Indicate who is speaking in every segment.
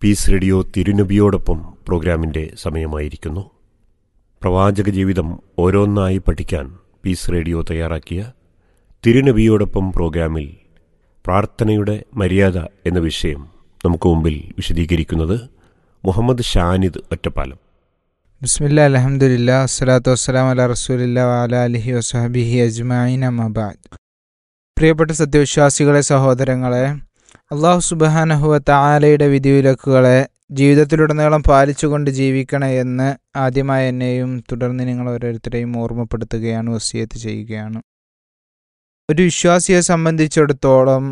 Speaker 1: Piece radio തിരുനബിയോടൊപ്പം പ്രോഗ്രാമിൻ്റെ സമയമായിരിക്കുന്നു പ്രവാചക ജീവിതം ഓരോന്നായി പഠിക്കാൻ പീസ് റേഡിയോ തയ്യാറാക്കിയ തിരുനബിയോടൊപ്പം പ്രോഗ്രാമിൽ പ്രാർത്ഥനയുടെ മര്യാദ എന്ന വിഷയം നമുക്ക് മുമ്പിൽ വിശദീകരിക്കുന്നത് മുഹമ്മദ് ഷാനിദ് ഒറ്റപ്പാലം
Speaker 2: ബിസ്മില്ല അലഹമുല്ല അസ്സലാത്തു വസ്സലാം അല റസൂലില്ല വാല അലഹി വസ്ഹബിഹി അജ്മൈൻ അമബാദ് പ്രിയപ്പെട്ട സത്യവിശ്വാസികളെ സഹോദരങ്ങളെ അള്ളാഹു സുബാനഹുവ താലയുടെ വിധിവിലക്കുകളെ ജീവിതത്തിലുടനീളം പാലിച്ചുകൊണ്ട് ജീവിക്കണേ എന്ന് ആദ്യമായി എന്നെയും തുടർന്ന് നിങ്ങൾ ഓരോരുത്തരെയും ഓർമ്മപ്പെടുത്തുകയാണ് വസിയത്ത് ചെയ്യുകയാണ് ഒരു വിശ്വാസിയെ സംബന്ധിച്ചിടത്തോളം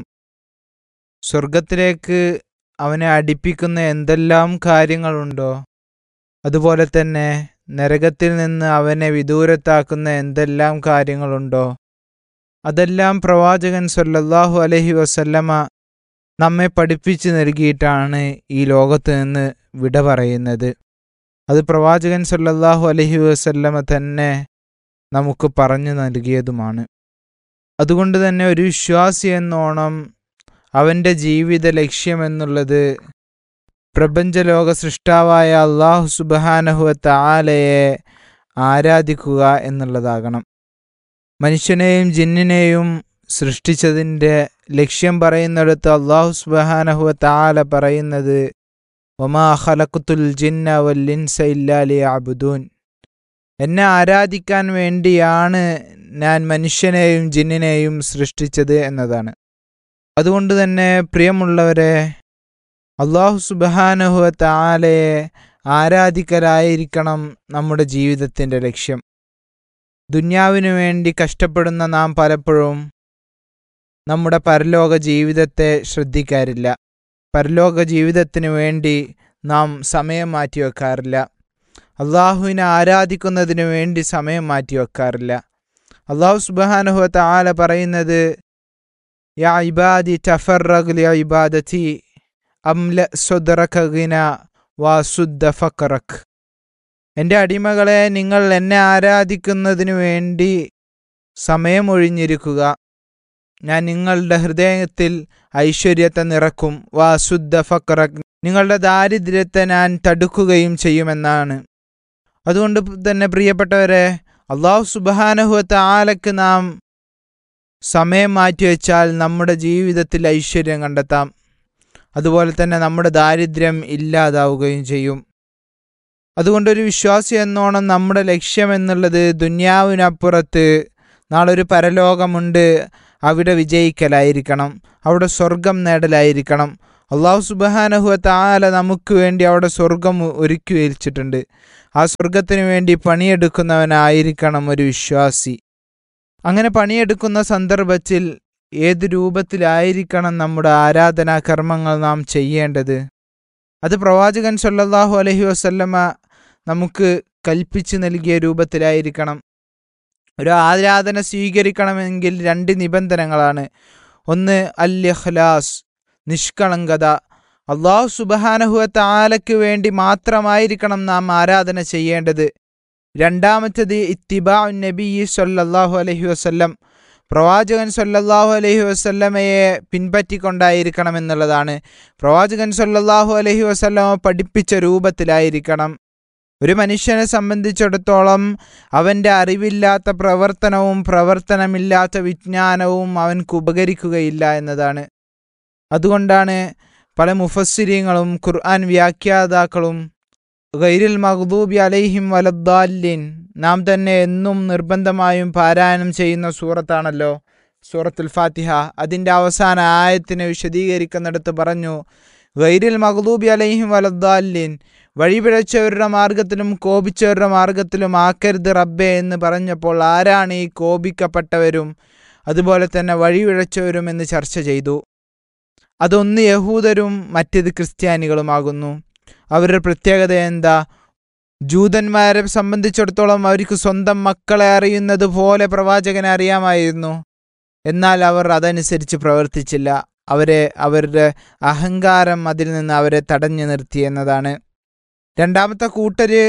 Speaker 2: സ്വർഗത്തിലേക്ക് അവനെ അടുപ്പിക്കുന്ന എന്തെല്ലാം കാര്യങ്ങളുണ്ടോ അതുപോലെ തന്നെ നരകത്തിൽ നിന്ന് അവനെ വിദൂരത്താക്കുന്ന എന്തെല്ലാം കാര്യങ്ങളുണ്ടോ അതെല്ലാം പ്രവാചകൻ സല്ലല്ലാഹു അലഹി വസല്ലമ നമ്മെ പഠിപ്പിച്ചു നൽകിയിട്ടാണ് ഈ ലോകത്ത് നിന്ന് വിട പറയുന്നത് അത് പ്രവാചകൻ സല്ലല്ലാഹു അലഹി വസല്ലമ തന്നെ നമുക്ക് പറഞ്ഞു നൽകിയതുമാണ് അതുകൊണ്ട് തന്നെ ഒരു വിശ്വാസി എന്നോണം അവൻ്റെ ജീവിത ലക്ഷ്യമെന്നുള്ളത് പ്രപഞ്ചലോക സൃഷ്ടാവായ അള്ളാഹു സുബഹാനഹുവ താലയെ ആരാധിക്കുക എന്നുള്ളതാകണം മനുഷ്യനെയും ജിന്നിനെയും സൃഷ്ടിച്ചതിൻ്റെ ലക്ഷ്യം പറയുന്നിടത്ത് അള്ളാഹു സുബഹാനഹുവ താല പറയുന്നത് ഒമാ ഖലഖത്തുൽ ജിന്ന വല്ലിൻസ ഇല്ലാലി അബുദൂൻ എന്നെ ആരാധിക്കാൻ വേണ്ടിയാണ് ഞാൻ മനുഷ്യനെയും ജിന്നിനെയും സൃഷ്ടിച്ചത് എന്നതാണ് അതുകൊണ്ട് തന്നെ പ്രിയമുള്ളവരെ അള്ളാഹു സുബാനഹുവ താലയെ ആരാധിക്കലായിരിക്കണം നമ്മുടെ ജീവിതത്തിൻ്റെ ലക്ഷ്യം ദുന്യാവിനു വേണ്ടി കഷ്ടപ്പെടുന്ന നാം പലപ്പോഴും നമ്മുടെ പരലോക ജീവിതത്തെ ശ്രദ്ധിക്കാറില്ല പരലോക ജീവിതത്തിനു വേണ്ടി നാം സമയം മാറ്റിവെക്കാറില്ല അള്ളാഹുവിനെ ആരാധിക്കുന്നതിനു വേണ്ടി സമയം മാറ്റിവെക്കാറില്ല അള്ളാഹു സുബാനുഹുവ താല പറയുന്നത് യാ ഇബാദി തഫറഗ്ലി ഇബാദത്തി അംല സ്വദറഖിന വാസുദ്ദ ഫക്കറഖ് എൻ്റെ അടിമകളെ നിങ്ങൾ എന്നെ ആരാധിക്കുന്നതിനു വേണ്ടി സമയമൊഴിഞ്ഞിരിക്കുക ഞാൻ നിങ്ങളുടെ ഹൃദയത്തിൽ ഐശ്വര്യത്തെ നിറക്കും വാസുദ്ദ ഫക്കറഖ് നിങ്ങളുടെ ദാരിദ്ര്യത്തെ ഞാൻ തടുക്കുകയും ചെയ്യുമെന്നാണ് അതുകൊണ്ട് തന്നെ പ്രിയപ്പെട്ടവരെ അള്ളാഹു സുബാനഹുവത്ത ആലക്ക് നാം സമയം മാറ്റിവെച്ചാൽ നമ്മുടെ ജീവിതത്തിൽ ഐശ്വര്യം കണ്ടെത്താം അതുപോലെ തന്നെ നമ്മുടെ ദാരിദ്ര്യം ഇല്ലാതാവുകയും ചെയ്യും അതുകൊണ്ടൊരു വിശ്വാസി എന്നോണം നമ്മുടെ ലക്ഷ്യം എന്നുള്ളത് ദുന്യാവിനപ്പുറത്ത് നാളൊരു പരലോകമുണ്ട് അവിടെ വിജയിക്കലായിരിക്കണം അവിടെ സ്വർഗം നേടലായിരിക്കണം അള്ളാഹു സുബാനഹുവ താല നമുക്ക് വേണ്ടി അവിടെ സ്വർഗം ഒരുക്കി വെച്ചിട്ടുണ്ട് ആ സ്വർഗത്തിന് വേണ്ടി പണിയെടുക്കുന്നവനായിരിക്കണം ഒരു വിശ്വാസി അങ്ങനെ പണിയെടുക്കുന്ന സന്ദർഭത്തിൽ ഏത് രൂപത്തിലായിരിക്കണം നമ്മുടെ ആരാധനാ കർമ്മങ്ങൾ നാം ചെയ്യേണ്ടത് അത് പ്രവാചകൻ സല്ലല്ലാഹു അലഹി വസല്ലമ നമുക്ക് കൽപ്പിച്ചു നൽകിയ രൂപത്തിലായിരിക്കണം ഒരു ആരാധന സ്വീകരിക്കണമെങ്കിൽ രണ്ട് നിബന്ധനകളാണ് ഒന്ന് അൽ ഇഖ്ലാസ് നിഷ്കളങ്കത അള്ളാഹു സുബഹാനഹുവ താലയ്ക്ക് വേണ്ടി മാത്രമായിരിക്കണം നാം ആരാധന ചെയ്യേണ്ടത് രണ്ടാമത്തത് ഇത്തിബാ നബി സല്ലല്ലാഹു അലഹി വസല്ലം പ്രവാചകൻ സല്ലല്ലാഹു അലഹി വസല്ലമയെ പിൻപറ്റിക്കൊണ്ടായിരിക്കണം എന്നുള്ളതാണ് പ്രവാചകൻ സല്ലല്ലാഹു അലഹി വസല്ലമ പഠിപ്പിച്ച രൂപത്തിലായിരിക്കണം ഒരു മനുഷ്യനെ സംബന്ധിച്ചിടത്തോളം അവൻ്റെ അറിവില്ലാത്ത പ്രവർത്തനവും പ്രവർത്തനമില്ലാത്ത വിജ്ഞാനവും അവൻക്ക് ഉപകരിക്കുകയില്ല എന്നതാണ് അതുകൊണ്ടാണ് പല മുഫസ്സിരിങ്ങളും ഖുർആൻ വ്യാഖ്യാതാക്കളും ഗൈരിൽ മഖ്ദൂബി അലൈഹിം വലദ്ദാലിൻ നാം തന്നെ എന്നും നിർബന്ധമായും പാരായണം ചെയ്യുന്ന സൂറത്താണല്ലോ സൂറത്തുൽ ഫാത്തിഹ അതിൻ്റെ അവസാന ആയത്തിനെ വിശദീകരിക്കുന്നിടത്ത് പറഞ്ഞു ഗൈരിൽ മഖ്ദൂബി അലൈഹിം വലദ്ദാലിൻ വഴിപിഴച്ചവരുടെ മാർഗത്തിലും കോപിച്ചവരുടെ മാർഗത്തിലും ആക്കരുത് റബ്ബെ എന്ന് പറഞ്ഞപ്പോൾ ആരാണ് ഈ കോപിക്കപ്പെട്ടവരും അതുപോലെ തന്നെ വഴിപിഴച്ചവരും എന്ന് ചർച്ച ചെയ്തു അതൊന്ന് യഹൂദരും മറ്റേത് ക്രിസ്ത്യാനികളുമാകുന്നു അവരുടെ പ്രത്യേകത എന്താ ജൂതന്മാരെ സംബന്ധിച്ചിടത്തോളം അവർക്ക് സ്വന്തം മക്കളെ അറിയുന്നത് പോലെ പ്രവാചകനെ അറിയാമായിരുന്നു എന്നാൽ അവർ അതനുസരിച്ച് പ്രവർത്തിച്ചില്ല അവരെ അവരുടെ അഹങ്കാരം അതിൽ നിന്ന് അവരെ തടഞ്ഞു നിർത്തി എന്നതാണ് രണ്ടാമത്തെ കൂട്ടര്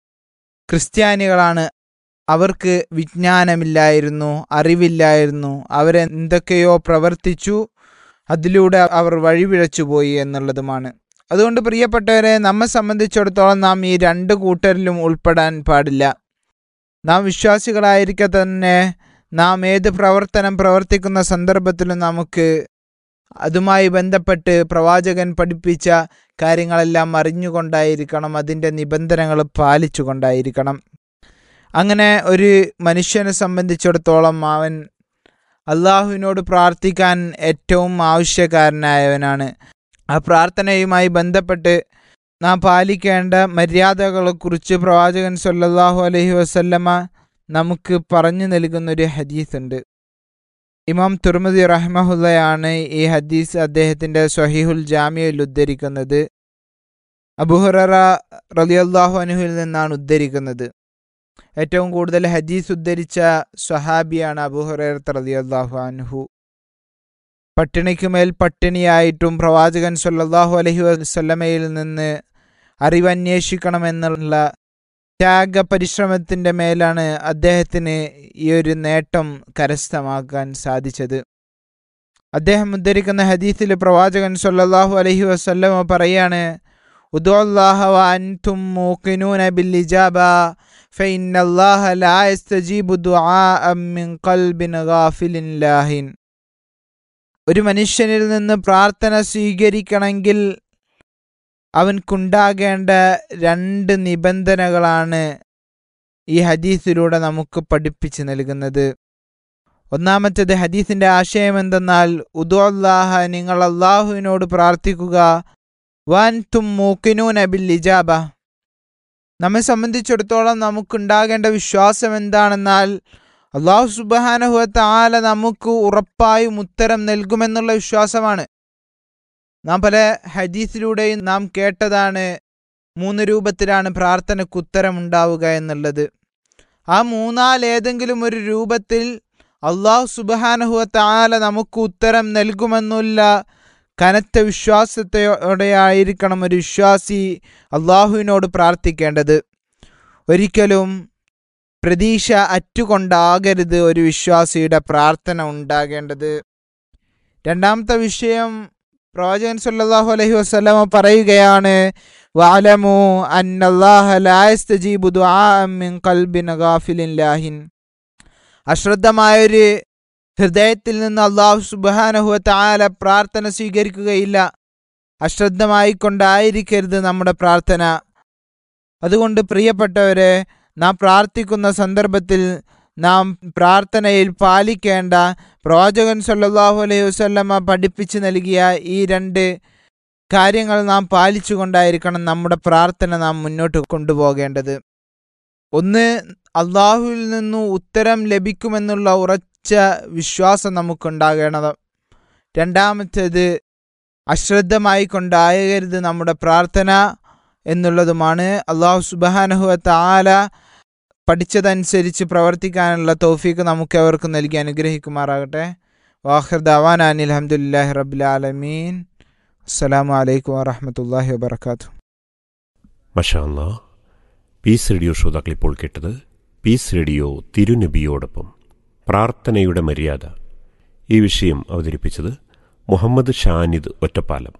Speaker 2: ക്രിസ്ത്യാനികളാണ് അവർക്ക് വിജ്ഞാനമില്ലായിരുന്നു അറിവില്ലായിരുന്നു അവരെന്തൊക്കെയോ പ്രവർത്തിച്ചു അതിലൂടെ അവർ വഴിപിഴച്ചുപോയി എന്നുള്ളതുമാണ് അതുകൊണ്ട് പ്രിയപ്പെട്ടവരെ നമ്മെ സംബന്ധിച്ചിടത്തോളം നാം ഈ രണ്ട് കൂട്ടരിലും ഉൾപ്പെടാൻ പാടില്ല നാം വിശ്വാസികളായിരിക്കെ തന്നെ നാം ഏത് പ്രവർത്തനം പ്രവർത്തിക്കുന്ന സന്ദർഭത്തിലും നമുക്ക് അതുമായി ബന്ധപ്പെട്ട് പ്രവാചകൻ പഠിപ്പിച്ച കാര്യങ്ങളെല്ലാം അറിഞ്ഞുകൊണ്ടായിരിക്കണം അതിൻ്റെ നിബന്ധനകൾ പാലിച്ചുകൊണ്ടായിരിക്കണം അങ്ങനെ ഒരു മനുഷ്യനെ സംബന്ധിച്ചിടത്തോളം അവൻ അള്ളാഹുവിനോട് പ്രാർത്ഥിക്കാൻ ഏറ്റവും ആവശ്യക്കാരനായവനാണ് ആ പ്രാർത്ഥനയുമായി ബന്ധപ്പെട്ട് നാം പാലിക്കേണ്ട മര്യാദകളെക്കുറിച്ച് പ്രവാചകൻ സല്ലല്ലാഹു അലൈഹി വസല്ലമ നമുക്ക് പറഞ്ഞു നൽകുന്നൊരു ഹദീസ് ഉണ്ട് ഇമാം തുർമദി റഹ്മഹുല്ലയാണ് ഈ ഹദീസ് അദ്ദേഹത്തിൻ്റെ സ്വഹീഹുൽ ജാമിയയിൽ ഉദ്ധരിക്കുന്നത് അബുഹറ റലിയല്ലാഹു അനുഹിൽ നിന്നാണ് ഉദ്ധരിക്കുന്നത് ഏറ്റവും കൂടുതൽ ഹദീസ് ഉദ്ധരിച്ച സ്വഹാബിയാണ് അബുഹുറത്ത് റലിയല്ലാഹു അൻഹു പട്ടിണിക്കുമേൽ പട്ടിണിയായിട്ടും പ്രവാചകൻ സല്ലല്ലാഹു അലൈഹി വസല്ലമയിൽ നിന്ന് അറിവന്വേഷിക്കണമെന്നുള്ള ത്യാഗ പരിശ്രമത്തിൻ്റെ മേലാണ് അദ്ദേഹത്തിന് ഈ ഒരു നേട്ടം കരസ്ഥമാക്കാൻ സാധിച്ചത് അദ്ദേഹം ഉദ്ധരിക്കുന്ന ഹദീസിൽ പ്രവാചകൻ സല്ലല്ലാഹു അലൈഹി വസല്ലമ പറയാണ് ഉദുല്ലാഹ വ അൻതും മൂഖിനൂന ബിൽ ഇജാബ فإن الله لا يستجيب دعاء من قلب غافل لاهٍ ഒരു മനുഷ്യനിൽ നിന്ന് പ്രാർത്ഥന സ്വീകരിക്കണമെങ്കിൽ അവൻക്കുണ്ടാകേണ്ട രണ്ട് നിബന്ധനകളാണ് ഈ ഹദീസിലൂടെ നമുക്ക് പഠിപ്പിച്ചു നൽകുന്നത് ഒന്നാമത്തേത് ഹദീസിന്റെ ആശയം എന്തെന്നാൽ ഉദുല്ലാഹ നിങ്ങൾ അള്ളാഹുവിനോട് പ്രാർത്ഥിക്കുക വാൻ തും മൂക്കിനൂൻ അബിൽ ഇജാബ നമ്മെ സംബന്ധിച്ചിടത്തോളം നമുക്കുണ്ടാകേണ്ട വിശ്വാസം എന്താണെന്നാൽ അള്ളാഹു സുബാനഹുവത്ത് ആല നമുക്ക് ഉറപ്പായും ഉത്തരം നൽകുമെന്നുള്ള വിശ്വാസമാണ് നാം പല ഹദീസിലൂടെയും നാം കേട്ടതാണ് മൂന്ന് രൂപത്തിലാണ് പ്രാർത്ഥനയ്ക്ക് ഉത്തരം ഉണ്ടാവുക എന്നുള്ളത് ആ മൂന്നാൽ ഏതെങ്കിലും ഒരു രൂപത്തിൽ അള്ളാഹു സുബാനഹുവത്ത് ആല നമുക്ക് ഉത്തരം നൽകുമെന്നുള്ള കനത്ത വിശ്വാസത്തോടെയായിരിക്കണം ഒരു വിശ്വാസി അള്ളാഹുവിനോട് പ്രാർത്ഥിക്കേണ്ടത് ഒരിക്കലും പ്രതീക്ഷ അറ്റുകൊണ്ടാകരുത് ഒരു വിശ്വാസിയുടെ പ്രാർത്ഥന ഉണ്ടാകേണ്ടത് രണ്ടാമത്തെ വിഷയം പ്രവാചകൻ സല്ലല്ലാഹു അലൈഹി വസല്ലമ പറയുകയാണ് വഅലമു അന്നല്ലാഹ ലാ യസ്തജീബു ദുആഅൻ മിൻ ഖൽബിൻ ഗാഫിലിൻ ലാഹിൻ അശ്രദ്ധമായൊരു ഹൃദയത്തിൽ നിന്ന് അള്ളാഹു സുബ്ഹാനഹു തആല പ്രാർത്ഥന സ്വീകരിക്കുകയില്ല അശ്രദ്ധമായി കൊണ്ടായിരിക്കരുത് നമ്മുടെ പ്രാർത്ഥന അതുകൊണ്ട് പ്രിയപ്പെട്ടവരെ നാം പ്രാർത്ഥിക്കുന്ന സന്ദർഭത്തിൽ നാം പ്രാർത്ഥനയിൽ പാലിക്കേണ്ട പ്രവാചകൻ സല്ലല്ലാഹു അലൈഹി വസല്ലമ പഠിപ്പിച്ചു നൽകിയ ഈ രണ്ട് കാര്യങ്ങൾ നാം പാലിച്ചുകൊണ്ടായിരിക്കണം നമ്മുടെ പ്രാർത്ഥന നാം മുന്നോട്ട് കൊണ്ടുപോകേണ്ടത് ഒന്ന് അള്ളാഹുവിൽ നിന്നു ഉത്തരം ലഭിക്കുമെന്നുള്ള ഉറച്ച വിശ്വാസം നമുക്കുണ്ടാകേണ്ടത് രണ്ടാമത്തേത് അശ്രദ്ധമായി കൊണ്ടാകരുത് നമ്മുടെ പ്രാർത്ഥന എന്നുള്ളതുമാണ് അള്ളാഹു സുബാനഹുവത്ത് ആല പഠിച്ചതനുസരിച്ച് പ്രവർത്തിക്കാനുള്ള തോഫീക്ക് നമുക്ക് അവർക്ക് നൽകി അനുഗ്രഹിക്കുമാറാകട്ടെ വാഹിർ ദവാൻ അനിൽ അഹമ്മദില്ലാഹി റബുലാലമീൻ അസ്സലാമു അലൈക്കും വാറഹമത്തല്ലാഹി വാബർക്കാത്തു
Speaker 1: മഷാല്ല പീസ് റേഡിയോ ശ്രോതാക്കൾ ഇപ്പോൾ കേട്ടത് പീസ് റേഡിയോ തിരുനബിയോടൊപ്പം പ്രാർത്ഥനയുടെ മര്യാദ ഈ വിഷയം അവതരിപ്പിച്ചത് മുഹമ്മദ് ഷാനിദ് ഒറ്റപ്പാലം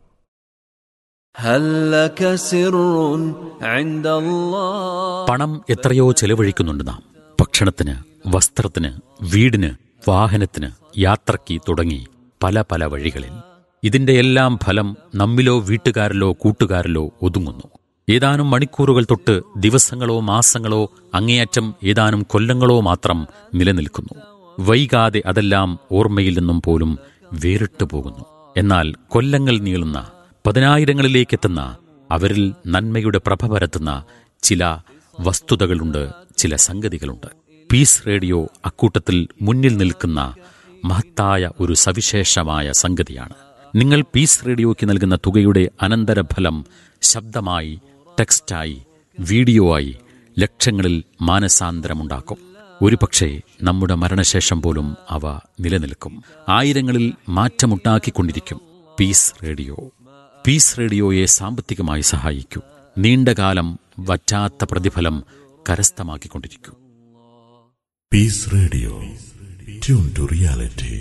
Speaker 3: هل لك سر عند الله
Speaker 4: പണം എത്രയോ ചെലവഴിക്കുന്നുണ്ട് നാം ഭക്ഷണത്തിന് വസ്ത്രത്തിന് വീടിന് വാഹനത്തിന് യാത്രയ്ക്ക് തുടങ്ങി പല പല വഴികളിൽ ഇതിന്റെ എല്ലാം ഫലം നമ്മിലോ വീട്ടുകാരിലോ കൂട്ടുകാരിലോ ഒതുങ്ങുന്നു ഏതാനും മണിക്കൂറുകൾ തൊട്ട് ദിവസങ്ങളോ മാസങ്ങളോ അങ്ങേയറ്റം ഏതാനും കൊല്ലങ്ങളോ മാത്രം നിലനിൽക്കുന്നു വൈകാതെ അതെല്ലാം ഓർമ്മയിൽ നിന്നും പോലും വേറിട്ടു പോകുന്നു എന്നാൽ കൊല്ലങ്ങൾ നീളുന്ന പതിനായിരങ്ങളിലേക്കെത്തുന്ന അവരിൽ നന്മയുടെ പ്രഭ പരത്തുന്ന ചില വസ്തുതകളുണ്ട് ചില സംഗതികളുണ്ട് പീസ് റേഡിയോ അക്കൂട്ടത്തിൽ മുന്നിൽ നിൽക്കുന്ന മഹത്തായ ഒരു സവിശേഷമായ സംഗതിയാണ് നിങ്ങൾ പീസ് റേഡിയോയ്ക്ക് നൽകുന്ന തുകയുടെ അനന്തരഫലം ശബ്ദമായി ടെക്സ്റ്റായി വീഡിയോ ആയി ലക്ഷങ്ങളിൽ മാനസാന്തരമുണ്ടാക്കും ഒരുപക്ഷെ നമ്മുടെ മരണശേഷം പോലും അവ നിലനിൽക്കും ആയിരങ്ങളിൽ മാറ്റമുണ്ടാക്കിക്കൊണ്ടിരിക്കും പീസ് റേഡിയോ പീസ് റേഡിയോയെ സാമ്പത്തികമായി സഹായിക്കൂ നീണ്ടകാലം വറ്റാത്ത പ്രതിഫലം കരസ്ഥമാക്കിക്കൊണ്ടിരിക്കൂ
Speaker 5: Peace Radio. Tune to reality.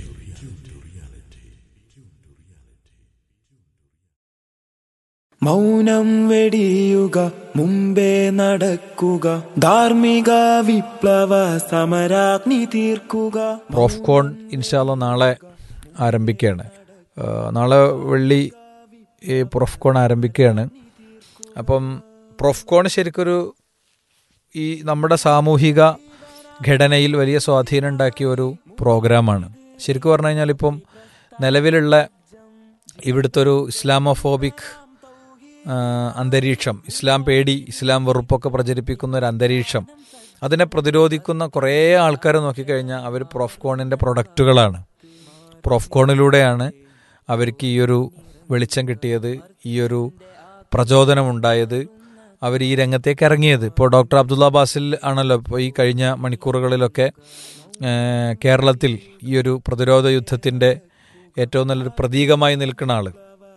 Speaker 6: മൗനം വെടിയുക മുമ്പേ നടക്കുക ധാർമ്മിക വിപ്ലവ സമരാഗ്നി തീർക്കുക
Speaker 7: പ്രോഫ്കോൺ ഇൻഷാല്ല നാളെ ആരംഭിക്കുകയാണ് ആ, നാളെ വെള്ളി ഈ പ്രൊഫ്കോൺ ആരംഭിക്കുകയാണ് അപ്പം പ്രൊഫ്കോൺ ശരിക്കൊരു ഈ നമ്മുടെ സാമൂഹിക ഘടനയിൽ വലിയ സ്വാധീനം ഉണ്ടാക്കിയ ഒരു പ്രോഗ്രാമാണ് ശരിക്കും പറഞ്ഞു കഴിഞ്ഞാൽ ഇപ്പം നിലവിലുള്ള ഇവിടുത്തെ ഒരു ഇസ്ലാമോഫോബിക് ആ, അന്തരീക്ഷം ഇസ്ലാം പേടി ഇസ്ലാം വെറുപ്പൊക്കെ പ്രചരിപ്പിക്കുന്ന ഒരു അന്തരീക്ഷം അതിനെ പ്രതിരോധിക്കുന്ന കുറേ ആൾക്കാരെ നോക്കിക്കഴിഞ്ഞാൽ അവർ പ്രോഫ്കോണിൻ്റെ പ്രൊഡക്റ്റുകളാണ് പ്രോഫ്കോണിലൂടെയാണ് അവർക്ക് ഈ ഒരു വെളിച്ചം കിട്ടിയത് ഈ ഒരു പ്രചോദനമുണ്ടായത് അവർ ഈ രംഗത്തേക്ക് ഇറങ്ങിയത് ഇപ്പോൾ ഡോക്ടർ അബ്ദുള്ള ബാസിൽ ആണല്ലോ ഇപ്പോൾ ഈ കഴിഞ്ഞ മണിക്കൂറുകളിലൊക്കെ ആ, കേരളത്തിൽ ഈ ഒരു പ്രതിരോധ യുദ്ധത്തിൻ്റെ ഏറ്റവും നല്ലൊരു പ്രതീകമായി നിൽക്കുന്ന ആൾ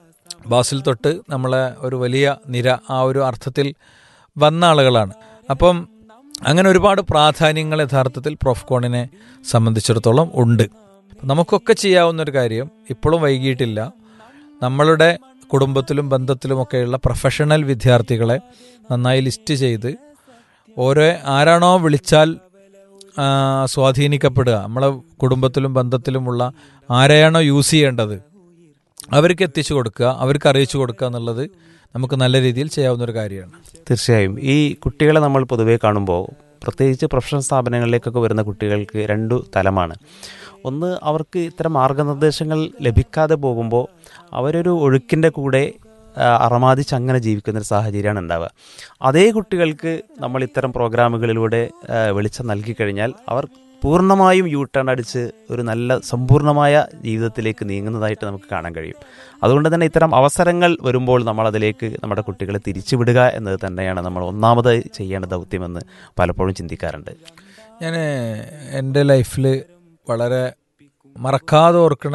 Speaker 7: ബാസിൽ തൊട്ട് നമ്മളെ ഒരു വലിയ നിര ആ ഒരു അർത്ഥത്തിൽ വന്ന ആളുകളാണ് അപ്പം അങ്ങനെ ഒരുപാട് പ്രാധാന്യങ്ങൾ യഥാർത്ഥത്തിൽ പ്രോഫ്കോണിനെ സംബന്ധിച്ചിടത്തോളം ഉണ്ട് നമുക്കൊക്കെ ചെയ്യാവുന്ന ഒരു കാര്യം ഇപ്പോഴും വൈകിയിട്ടില്ല നമ്മളുടെ കുടുംബത്തിലും ബന്ധത്തിലുമൊക്കെയുള്ള പ്രൊഫഷണൽ വിദ്യാർത്ഥികളെ നന്നായി ലിസ്റ്റ് ചെയ്ത് ഓരോ ആരാണോ വിളിച്ചാൽ ആ, സ്വാധീനിക്കപ്പെടുക നമ്മളെ കുടുംബത്തിലും ബന്ധത്തിലുമുള്ള ആരെയാണോ യൂസ് ചെയ്യേണ്ടത് അവർക്ക് എത്തിച്ചു കൊടുക്കുക അവർക്ക് അറിയിച്ചു കൊടുക്കുക എന്നുള്ളത് നമുക്ക് നല്ല രീതിയിൽ ചെയ്യാവുന്ന ഒരു കാര്യമാണ്
Speaker 8: തീർച്ചയായും ഈ കുട്ടികളെ നമ്മൾ പൊതുവേ കാണുമ്പോൾ പ്രത്യേകിച്ച് പ്രൊഫഷണൽ സ്ഥാപനങ്ങളിലേക്കൊക്കെ വരുന്ന കുട്ടികൾക്ക് രണ്ടു തലമാണ് ഒന്ന് അവർക്ക് ഇത്തരം മാർഗനിർദ്ദേശങ്ങൾ ലഭിക്കാതെ പോകുമ്പോൾ അവരൊരു ഒഴുക്കിൻ്റെ കൂടെ ആ, അറമാദിച്ച് അങ്ങനെ ജീവിക്കുന്ന ഒരു സാഹചര്യമാണ് ഉണ്ടാവുക അതേ കുട്ടികൾക്ക് നമ്മൾ ഇത്തരം പ്രോഗ്രാമുകളിലൂടെ ആ, വെളിച്ചം നൽകി കഴിഞ്ഞാൽ അവർ പൂർണ്ണമായും യൂ ടേൺ അടിച്ച് ഒരു നല്ല സമ്പൂർണ്ണമായ ജീവിതത്തിലേക്ക് നീങ്ങുന്നതായിട്ട് നമുക്ക് കാണാൻ കഴിയും അതുകൊണ്ട് തന്നെ ഇത്തരം അവസരങ്ങൾ വരുമ്പോൾ നമ്മൾ അതിലേക്ക് നമ്മുടെ കുട്ടികളെ തിരിച്ചുവിടുക എന്നത് തന്നെയാണ് നമ്മൾ ഒന്നാമതായി ചെയ്യേണ്ട ദൗത്യമെന്ന് പലപ്പോഴും ചിന്തിക്കാറുണ്ട്
Speaker 7: ഞാൻ എൻ്റെ ലൈഫിൽ വളരെ മറക്കാതെ ഓർക്കണ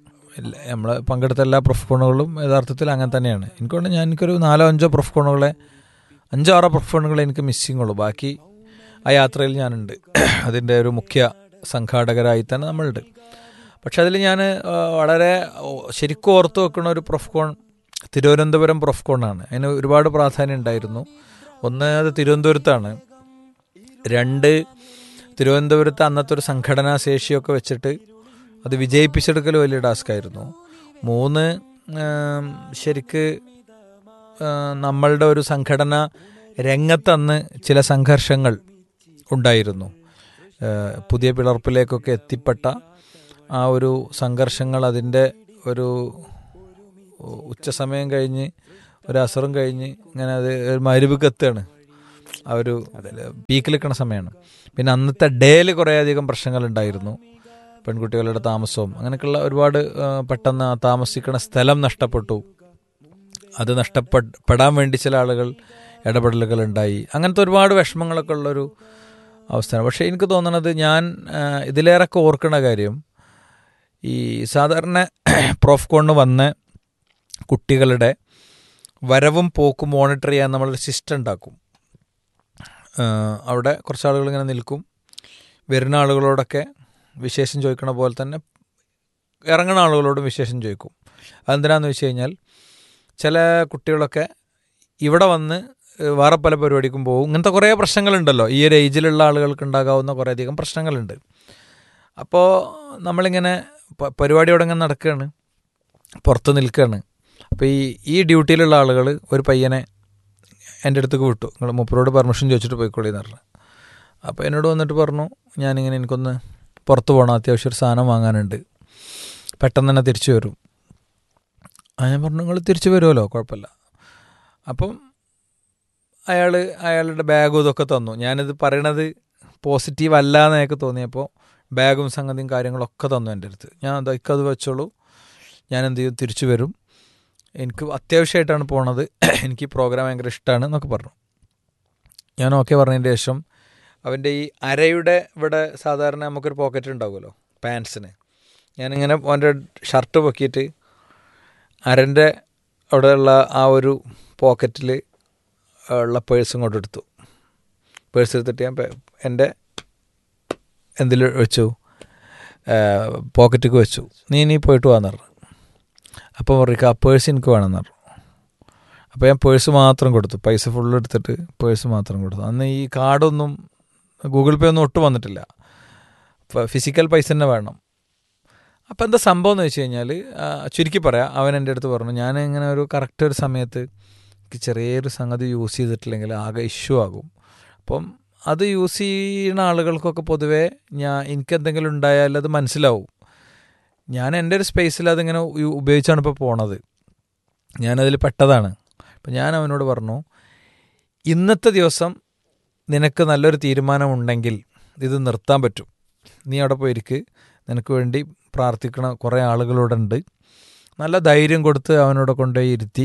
Speaker 7: നമ്മൾ പങ്കെടുത്ത എല്ലാ പ്രൊഫ്കോണുകളും യഥാർത്ഥത്തിൽ അങ്ങനെ തന്നെയാണ് എനിക്കൊണ്ട് ഞാൻ എനിക്കൊരു നാലോ അഞ്ചോ പ്രൊഫ്കോണുകളെ അഞ്ചോ ആറോ പ്രൊഫ്കോണുകളെ എനിക്ക് മിസ്സിങ് ഉള്ളൂ ബാക്കി ആ യാത്രയിൽ ഞാനുണ്ട് അതിൻ്റെ ഒരു മുഖ്യ സംഘാടകരായി തന്നെ നമ്മളുണ്ട് പക്ഷെ അതിൽ ഞാൻ വളരെ ഓ, ശരിക്കും ഓർത്ത് വെക്കുന്ന ഒരു പ്രൊഫ്കോൺ തിരുവനന്തപുരം പ്രൊഫ്കോണാണ് അതിന് ഒരുപാട് പ്രാധാന്യം ഉണ്ടായിരുന്നു ഒന്ന് അത് തിരുവനന്തപുരത്താണ് രണ്ട് തിരുവനന്തപുരത്ത് അന്നത്തെ ഒരു സംഘടനാ ശേഷിയൊക്കെ വെച്ചിട്ട് അത് വിജയിപ്പിച്ചെടുക്കൽ വലിയ ടാസ്ക് ആയിരുന്നു മൂന്ന് ആം, ശരിക്ക് ആ, നമ്മളുടെ ഒരു സംഘടന രംഗത്തന്ന് ചില സംഘർഷങ്ങൾ ഉണ്ടായിരുന്നു ആ, പുതിയ പിളർപ്പിലേക്കൊക്കെ എത്തിപ്പെട്ട ആ ഒരു സംഘർഷങ്ങൾ അതിൻ്റെ ഒരു ഉച്ച സമയം കഴിഞ്ഞ് ഒരു അസറും കഴിഞ്ഞ് ഇങ്ങനെ അത് ഒരു മരുവിക്ക് എത്തുകയാണ് ആ ഒരു പീക്കിൽ നിൽക്കുന്ന സമയമാണ് പിന്നെ അന്നത്തെ ഡേയിൽ കുറേയധികം പ്രശ്നങ്ങൾ ഉണ്ടായിരുന്നു പെൺകുട്ടികളുടെ താമസവും അങ്ങനെയൊക്കെയുള്ള ഒരുപാട് ആ, പെട്ടെന്ന് ആ താമസിക്കുന്ന സ്ഥലം നഷ്ടപ്പെട്ടു അത് നഷ്ടപ്പെടാൻ വേണ്ടി ചില ആളുകൾ ഇടപെടലുകൾ ഉണ്ടായി അങ്ങനത്തെ ഒരുപാട് വിഷമങ്ങളൊക്കെ ഉള്ളൊരു അവസ്ഥയാണ് പക്ഷേ എനിക്ക് തോന്നുന്നത് ഞാൻ ആ, ഇതിലേറെയൊക്കെ ഓർക്കുന്ന കാര്യം ഈ സാധാരണ പ്രോഫ്കോണിന് വന്ന കുട്ടികളുടെ വരവും പോക്കും മോണിറ്റർ ചെയ്യാൻ നമ്മളൊരു സിസ്റ്റം ഉണ്ടാക്കും ആ, അവിടെ കുറച്ച് ആളുകൾ ഇങ്ങനെ നിൽക്കും വരുന്ന ആളുകളോടൊക്കെ വിശേഷം ചോദിക്കണ പോലെ തന്നെ ഇറങ്ങുന്ന ആളുകളോടും വിശേഷം ചോദിക്കും അതെന്തിനാന്ന് വെച്ച് കഴിഞ്ഞാൽ ചില കുട്ടികളൊക്കെ ഇവിടെ വന്ന് ഏഹ്, വേറെ പല പരിപാടിക്കും പോകും ഇങ്ങനത്തെ കുറേ പ്രശ്നങ്ങളുണ്ടല്ലോ ഈ ഒരു ഏജിലുള്ള ആളുകൾക്ക് ഉണ്ടാകാവുന്ന കുറേയധികം പ്രശ്നങ്ങളുണ്ട് അപ്പോൾ നമ്മളിങ്ങനെ പ- പരിപാടിയോടെ ഇങ്ങനെ നടക്കുകയാണ് പുറത്ത് നിൽക്കുകയാണ് അപ്പോൾ ഈ ഈ ഡ്യൂട്ടിയിലുള്ള ആളുകൾ ഒരു പയ്യനെ എൻ്റെ അടുത്തേക്ക് വിട്ടു നിങ്ങൾ മൂപ്പരോട് പെർമിഷൻ ചോദിച്ചിട്ട് പോയിക്കോളി എന്ന് പറഞ്ഞു അപ്പോൾ എന്നോട് വന്നിട്ട് പറഞ്ഞു ഞാനിങ്ങനെ എനിക്കൊന്ന് പുറത്ത് പോകണം അത്യാവശ്യം ഒരു സാധനം വാങ്ങാനുണ്ട് പെട്ടെന്ന് തന്നെ തിരിച്ചു വരും ആ ഞാൻ പറഞ്ഞു നിങ്ങൾ തിരിച്ചു വരുമല്ലോ കുഴപ്പമില്ല അപ്പം അയാൾ അയാളുടെ ബാഗും ഇതൊക്കെ തന്നു ഞാനിത് പറയണത് പോസിറ്റീവ് അല്ല എന്ന് എനിക്ക് തോന്നിയപ്പോൾ ബാഗും സംഗതിയും കാര്യങ്ങളൊക്കെ തന്നു എൻ്റെ അടുത്ത് ഞാൻ അതൊക്കെ അത് വെച്ചോളൂ ഞാൻ എന്ത് ചെയ്യും തിരിച്ചു വരും എനിക്ക് അത്യാവശ്യമായിട്ടാണ് പോണത് എനിക്ക് ഈ പ്രോഗ്രാം ഭയങ്കര ഇഷ്ടമാണ് എന്നൊക്കെ പറഞ്ഞു ഞാൻ ഓക്കെ പറഞ്ഞതിന് ശേഷം അവൻ്റെ ഈ അരയുടെ ഇവിടെ സാധാരണ നമുക്കൊരു പോക്കറ്റ് ഉണ്ടാവുമല്ലോ പാൻസിന് ഞാനിങ്ങനെ അവൻ്റെ ഷർട്ട് പൊക്കിയിട്ട് അരൻ്റെ അവിടെയുള്ള ആ ഒരു പോക്കറ്റിൽ ഉള്ള പേഴ്സും കൊണ്ട് എടുത്തു പേഴ്സ് എടുത്തിട്ട് ഞാൻ പേ- എൻ്റെ എന്തിൽ വെച്ചു പോക്കറ്റിക്ക് വെച്ചു നീ ഇനി പോയിട്ട് വാന്ന് പറഞ്ഞു അപ്പോൾ പറയും ആ പേഴ്സ് എനിക്ക് വേണമെന്ന് പറഞ്ഞു അപ്പോൾ ഞാൻ പേഴ്സ് മാത്രം കൊടുത്തു പൈസ ഫുള്ള് എടുത്തിട്ട് പേഴ്സ് മാത്രം കൊടുത്തു അന്ന് ഈ കാർഡൊന്നും ഗൂഗിൾ പേ ഒന്നും ഒട്ടും വന്നിട്ടില്ല ഫിസിക്കൽ പൈസ തന്നെ വേണം അപ്പോൾ എന്താ സംഭവം എന്ന് വെച്ച് കഴിഞ്ഞാൽ ചുരുക്കി പറയാം അവൻ എൻ്റെ അടുത്ത് പറഞ്ഞു ഞാൻ ഇങ്ങനെ ഒരു കറക്റ്റ് ഒരു സമയത്ത് എനിക്ക് ചെറിയൊരു സംഗതി യൂസ് ചെയ്തിട്ടില്ലെങ്കിൽ ആകെ ഇഷ്യൂ ആകും അപ്പം അത് യൂസ് ചെയ്യുന്ന ആളുകൾക്കൊക്കെ പൊതുവേ ഞാൻ എനിക്കെന്തെങ്കിലും ഉണ്ടായാൽ അത് മനസ്സിലാവും ഞാൻ എൻ്റെ ഒരു സ്പേസിൽ അതിങ്ങനെ ഉ- ഉപയോഗിച്ചാണ് ഇപ്പോൾ പോണത് ഞാനതിൽ പെട്ടതാണ് അപ്പം ഞാൻ അവനോട് പറഞ്ഞു ഇന്നത്തെ ദിവസം നിനക്ക് നല്ലൊരു തീരുമാനമുണ്ടെങ്കിൽ ഇത് നിർത്താൻ പറ്റും നീ അവിടെ പോയിരിക്ക് നിനക്ക് വേണ്ടി പ്രാർത്ഥിക്കണ കുറേ ആളുകളോടെ ഉണ്ട് നല്ല ധൈര്യം കൊടുത്ത് അവനോട് കൊണ്ടുപോയി ഇരുത്തി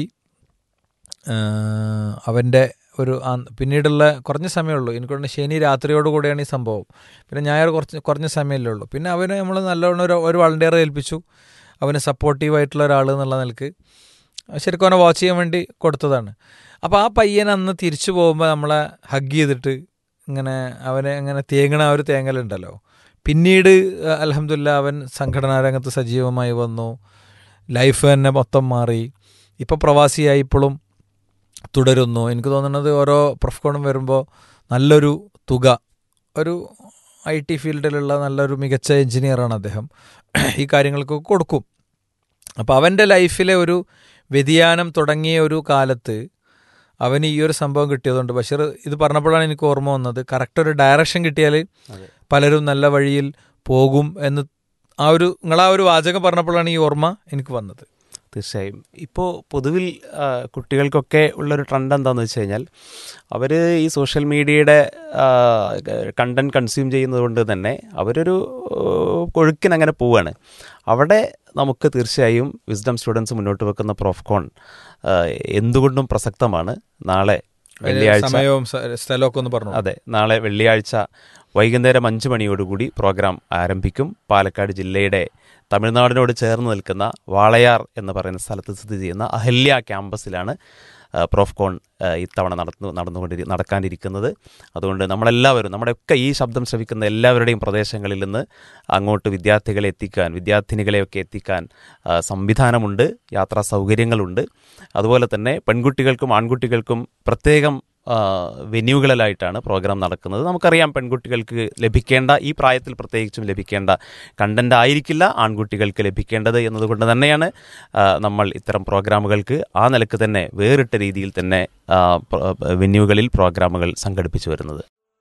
Speaker 7: ആഹ് അവൻ്റെ ഒരു ആ- പിന്നീടുള്ള കുറഞ്ഞ സമയമുള്ളൂ എനിക്കൊണ്ട് ശനി രാത്രിയോട് കൂടിയാണ് ഈ സംഭവം പിന്നെ ഞായർ കുറച്ച് കുറഞ്ഞ സമയമല്ലേ ഉള്ളൂ പിന്നെ അവനെ നമ്മൾ നല്ലവണ്ണം ഒരു ഒരു വളണ്ടിയറെ ഏൽപ്പിച്ചു അവന് സപ്പോർട്ടീവായിട്ടുള്ള ഒരാൾ എന്നുള്ള നിലക്ക് ശരിക്കും അവനെ വാച്ച് ചെയ്യാൻ വേണ്ടി കൊടുത്തതാണ് അപ്പോൾ ആ പയ്യൻ അന്ന് തിരിച്ചു പോകുമ്പോൾ നമ്മളെ ഹഗ് ചെയ്തിട്ട് ഇങ്ങനെ അവനെ ഇങ്ങനെ തേങ്ങണ ആ ഒരു തേങ്ങലുണ്ടല്ലോ പിന്നീട് അലഹമില്ല അവൻ സംഘടനാ രംഗത്ത് സജീവമായി വന്നു ലൈഫ് തന്നെ മൊത്തം മാറി ഇപ്പോൾ പ്രവാസിയായി ഇപ്പോഴും തുടരുന്നു എനിക്ക് തോന്നുന്നത് ഓരോ പ്രൊഫ്കോണും വരുമ്പോൾ നല്ലൊരു തുക ഒരു ഐ ടി ഫീൽഡിലുള്ള നല്ലൊരു മികച്ച എഞ്ചിനീയറാണ് അദ്ദേഹം ഈ കാര്യങ്ങൾക്കൊക്കെ കൊടുക്കും അപ്പോൾ അവൻ്റെ ലൈഫിലെ ഒരു വ്യതിയാനം തുടങ്ങിയ ഒരു കാലത്ത് അവന് ഈ ഒരു സംഭവം കിട്ടിയതുകൊണ്ട് ബഷീർ ഇത് പറഞ്ഞപ്പോഴാണ് എനിക്ക് ഓർമ്മ വന്നത് കറക്റ്റ് ഒരു ഡയറക്ഷൻ കിട്ടിയാൽ പലരും നല്ല വഴിയിൽ പോകും എന്ന് ആ ഒരു നിങ്ങൾ ആ ഒരു വാചകം പറഞ്ഞപ്പോഴാണ് ഈ ഓർമ്മ എനിക്ക് വന്നത്
Speaker 8: തീർച്ചയായും ഇപ്പോൾ പൊതുവിൽ ആ, കുട്ടികൾക്കൊക്കെ ഉള്ളൊരു ട്രെൻഡ് എന്താണെന്ന് വെച്ച് കഴിഞ്ഞാൽ അവർ ഈ സോഷ്യൽ മീഡിയയുടെ കണ്ടന്റ് കൺസ്യൂം ചെയ്യുന്നത് കൊണ്ട് തന്നെ അവരൊരു കൊഴുക്കിന് അങ്ങനെ പോവുകയാണ് അവിടെ നമുക്ക് തീർച്ചയായും വിസ്ഡം സ്റ്റുഡൻസ് മുന്നോട്ട് വെക്കുന്ന പ്രോഫ്കോൺ ആ, എന്തുകൊണ്ടും പ്രസക്തമാണ് നാളെ വെള്ളിയാഴ്ച
Speaker 7: സമയവും സ- സ്ഥലമൊക്കെ ഒന്ന് പറഞ്ഞു
Speaker 8: അതെ നാളെ വെള്ളിയാഴ്ച വൈകുന്നേരം അഞ്ച് മണിയോടുകൂടി പ്രോഗ്രാം ആരംഭിക്കും പാലക്കാട് ജില്ലയുടെ തമിഴ്നാടിനോട് ചേർന്ന് നിൽക്കുന്ന വാളയാർ എന്ന് പറയുന്ന സ്ഥലത്ത് സ്ഥിതി ചെയ്യുന്ന അഹല്യ ക്യാമ്പസിലാണ് ആ, പ്രോഫ്കോൺ ആ, ഇത്തവണ നടന്നു നടന്നുകൊണ്ടിരി നടക്കാനിരിക്കുന്നത് അതുകൊണ്ട് നമ്മളെല്ലാവരും നമ്മുടെയൊക്കെ ഈ ശബ്ദം ശ്രവിക്കുന്ന എല്ലാവരുടെയും പ്രദേശങ്ങളിൽ നിന്ന് അങ്ങോട്ട് വിദ്യാർത്ഥികളെ എത്തിക്കാൻ വിദ്യാർത്ഥിനികളെയൊക്കെ എത്തിക്കാൻ ആ, സംവിധാനമുണ്ട് യാത്രാ സൗകര്യങ്ങളുണ്ട് അതുപോലെ തന്നെ പെൺകുട്ടികൾക്കും ആൺകുട്ടികൾക്കും പ്രത്യേകം ആ, വെന്യൂകളിലായിട്ടാണ് പ്രോഗ്രാം നടക്കുന്നത് നമുക്കറിയാം പെൺകുട്ടികൾക്ക് ലഭിക്കേണ്ട ഈ പ്രായത്തിൽ പ്രത്യേകിച്ചും ലഭിക്കേണ്ട കണ്ടന്റ് ആയിരിക്കില്ല ആൺകുട്ടികൾക്ക് ലഭിക്കേണ്ടത് എന്നതുകൊണ്ട് തന്നെയാണ് ആ, നമ്മൾ ഇത്തരം പ്രോഗ്രാമുകൾക്ക് ആ നിലക്ക് തന്നെ വേറിട്ട രീതിയിൽ തന്നെ ആ, പ്ര- വെന്യൂകളിൽ പ്രോഗ്രാമുകൾ സംഘടിപ്പിച്ചു വരുന്നത്